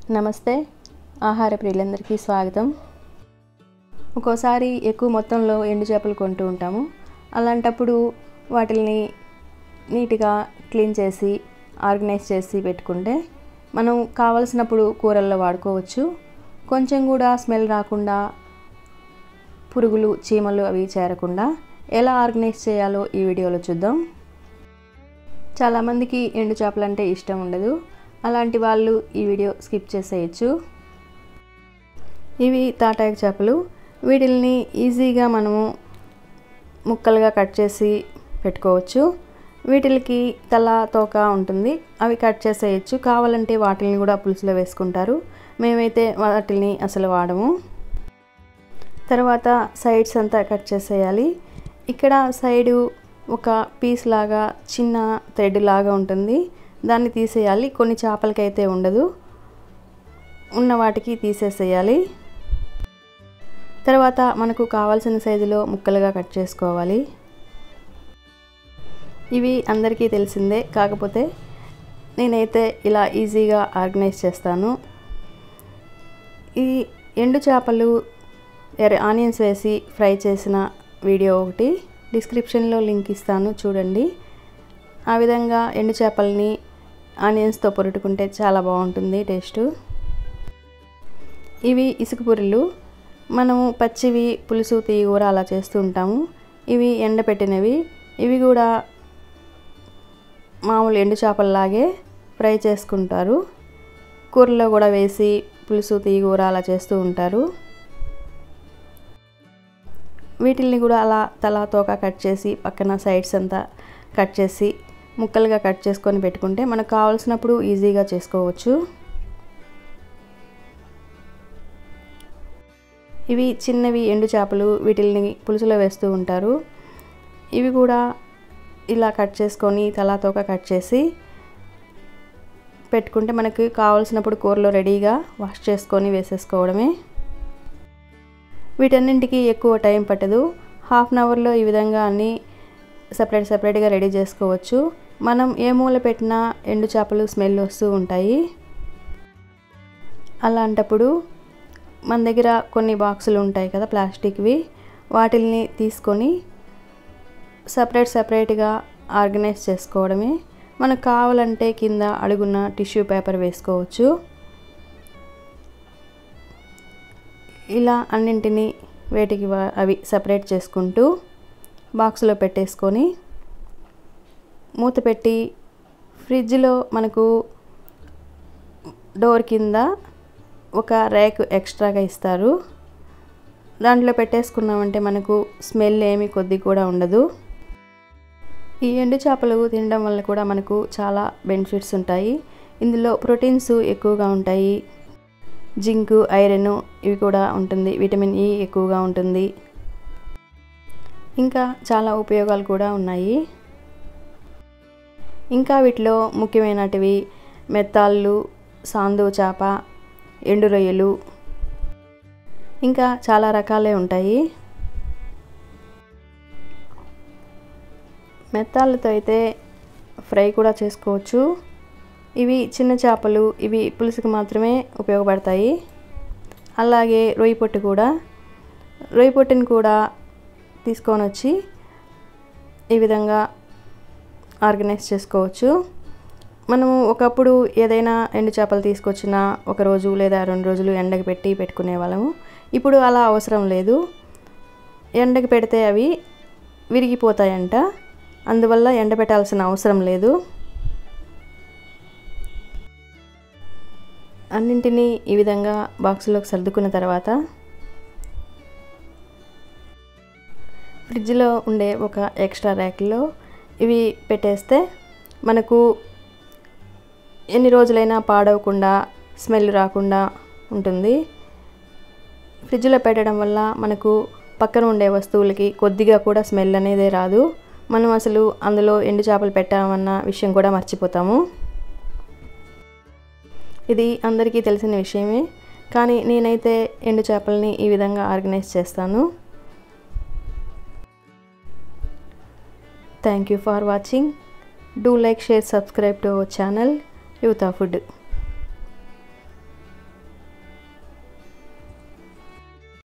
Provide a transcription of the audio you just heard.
నమస్తే ఆహార ప్రియులందరికీ స్వాగతం ఒక్కోసారి ఎక్కువ మొత్తంలో ఎండు చేపలు కొంటూ ఉంటాము అలాంటప్పుడు వాటిని నీట్గా క్లీన్ చేసి ఆర్గనైజ్ చేసి పెట్టుకుంటే మనం కావలసినప్పుడు కూరల్లో వాడుకోవచ్చు కొంచెం కూడా స్మెల్ రాకుండా పురుగులు చీమలు అవి చేరకుండా ఎలా ఆర్గనైజ్ చేయాలో ఈ వీడియోలో చూద్దాం చాలామందికి ఎండు చేపలు అంటే ఇష్టం ఉండదు అలాంటి వాళ్ళు ఈ వీడియో స్కిప్ చేసేయచ్చు ఇవి తాటాకు చేపలు వీటిల్ని ఈజీగా మనము ముక్కలుగా కట్ చేసి పెట్టుకోవచ్చు వీటికి తల తోక ఉంటుంది అవి కట్ చేసేయచ్చు కావాలంటే వాటిని కూడా పులుసులో వేసుకుంటారు మేమైతే వాటిని అసలు వాడము తర్వాత సైడ్స్ అంతా కట్ చేసేయాలి ఇక్కడ సైడు ఒక పీస్ లాగా చిన్న థ్రెడ్ లాగా ఉంటుంది దాన్ని తీసేయాలి కొన్ని చేపలకైతే ఉండదు ఉన్న వాటికి తీసేసేయాలి తర్వాత మనకు కావాల్సిన సైజులో ముక్కలుగా కట్ చేసుకోవాలి ఇవి అందరికీ తెలిసిందే కాకపోతే నేనైతే ఇలా ఈజీగా ఆర్గనైజ్ చేస్తాను ఈ ఎండు చేపలు ఆనియన్స్ వేసి ఫ్రై చేసిన వీడియో ఒకటి డిస్క్రిప్షన్లో లింక్ ఇస్తాను చూడండి ఆ విధంగా ఎండు చేపల్ని ఆనియన్స్తో పొరుటుకుంటే చాలా బాగుంటుంది టేస్ట్ ఇవి ఇసుక పురులు మనము పచ్చివి పులుసు తీగూర అలా చేస్తూ ఉంటాము ఇవి ఎండపెట్టినవి ఇవి కూడా మామూలు ఎండు చేపల్లాగే ఫ్రై చేసుకుంటారు కూరలో కూడా వేసి పులుసు తీగూర అలా చేస్తూ ఉంటారు వీటిల్ని కూడా అలా తల తోక కట్ చేసి పక్కన సైడ్స్ అంతా కట్ చేసి ముక్కలుగా కట్ చేసుకొని పెట్టుకుంటే మనకు కావాల్సినప్పుడు ఈజీగా చేసుకోవచ్చు ఇవి చిన్నవి ఎండు చేపలు వీటిల్ని పులుసులో వేస్తూ ఉంటారు ఇవి కూడా ఇలా కట్ చేసుకొని తలా తోక కట్ చేసి పెట్టుకుంటే మనకి కావాల్సినప్పుడు కూరలో రెడీగా వాష్ చేసుకొని వేసేసుకోవడమే వీటన్నింటికి ఎక్కువ టైం పట్టదు హాఫ్ అన్ అవర్లో ఈ విధంగా అన్నీ సపరేట్ సపరేట్గా రెడీ చేసుకోవచ్చు మనం ఏ మూల పెట్టినా ఎండు చేపలు స్మెల్ వస్తూ ఉంటాయి అలాంటప్పుడు మన దగ్గర కొన్ని బాక్సులు ఉంటాయి కదా ప్లాస్టిక్వి వాటిల్ని తీసుకొని సపరేట్ సపరేట్గా ఆర్గనైజ్ చేసుకోవడమే మనకు కావాలంటే కింద అడుగున టిష్యూ పేపర్ వేసుకోవచ్చు ఇలా అన్నింటినీ వేటికి అవి సపరేట్ చేసుకుంటూ బాక్స్లో పెట్టేసుకొని మూత పెట్టి ఫ్రిడ్జ్లో మనకు డోర్ కింద ఒక ర్యాక్ ఎక్స్ట్రాగా ఇస్తారు దాంట్లో పెట్టేసుకున్నామంటే మనకు స్మెల్ ఏమి కొద్ది కూడా ఉండదు ఈ ఎండు చేపలు తినడం వల్ల కూడా మనకు చాలా బెనిఫిట్స్ ఉంటాయి ఇందులో ప్రోటీన్స్ ఎక్కువగా ఉంటాయి జింక్ ఐరన్ ఇవి కూడా ఉంటుంది విటమిన్ ఈ ఎక్కువగా ఉంటుంది ఇంకా చాలా ఉపయోగాలు కూడా ఉన్నాయి ఇంకా వీటిలో ముఖ్యమైనటివి మెత్తాళ్ళు సాందు చేప ఎండు రొయ్యలు ఇంకా చాలా రకాలే ఉంటాయి మెత్తాళ్ళతో అయితే ఫ్రై కూడా చేసుకోవచ్చు ఇవి చిన్న చేపలు ఇవి పులుసుకు మాత్రమే ఉపయోగపడతాయి అలాగే రొయ్యి పొట్టు కూడా రొయ్యి పొట్టుని కూడా తీసుకొని వచ్చి ఈ విధంగా ఆర్గనైజ్ చేసుకోవచ్చు మనము ఒకప్పుడు ఏదైనా ఎండు చేపలు తీసుకొచ్చిన ఒక రోజు లేదా రెండు రోజులు ఎండకి పెట్టి పెట్టుకునే వాళ్ళము ఇప్పుడు అలా అవసరం లేదు ఎండకి పెడితే అవి విరిగిపోతాయంట అందువల్ల ఎండ పెట్టాల్సిన అవసరం లేదు అన్నింటినీ ఈ విధంగా బాక్సులోకి సర్దుకున్న తర్వాత ఫ్రిడ్జ్లో ఉండే ఒక ఎక్స్ట్రా ర్యాక్లో ఇవి పెట్టేస్తే మనకు ఎన్ని రోజులైనా పాడవకుండా స్మెల్ రాకుండా ఉంటుంది ఫ్రిడ్జ్లో పెట్టడం వల్ల మనకు పక్కన ఉండే వస్తువులకి కొద్దిగా కూడా స్మెల్ అనేది రాదు మనం అసలు అందులో ఎండు చేపలు పెట్టామన్న విషయం కూడా మర్చిపోతాము ఇది అందరికీ తెలిసిన విషయమే కానీ నేనైతే ఎండు చేపల్ని ఈ విధంగా ఆర్గనైజ్ చేస్తాను thank you for watching do like share subscribe to our channel Yuvatha food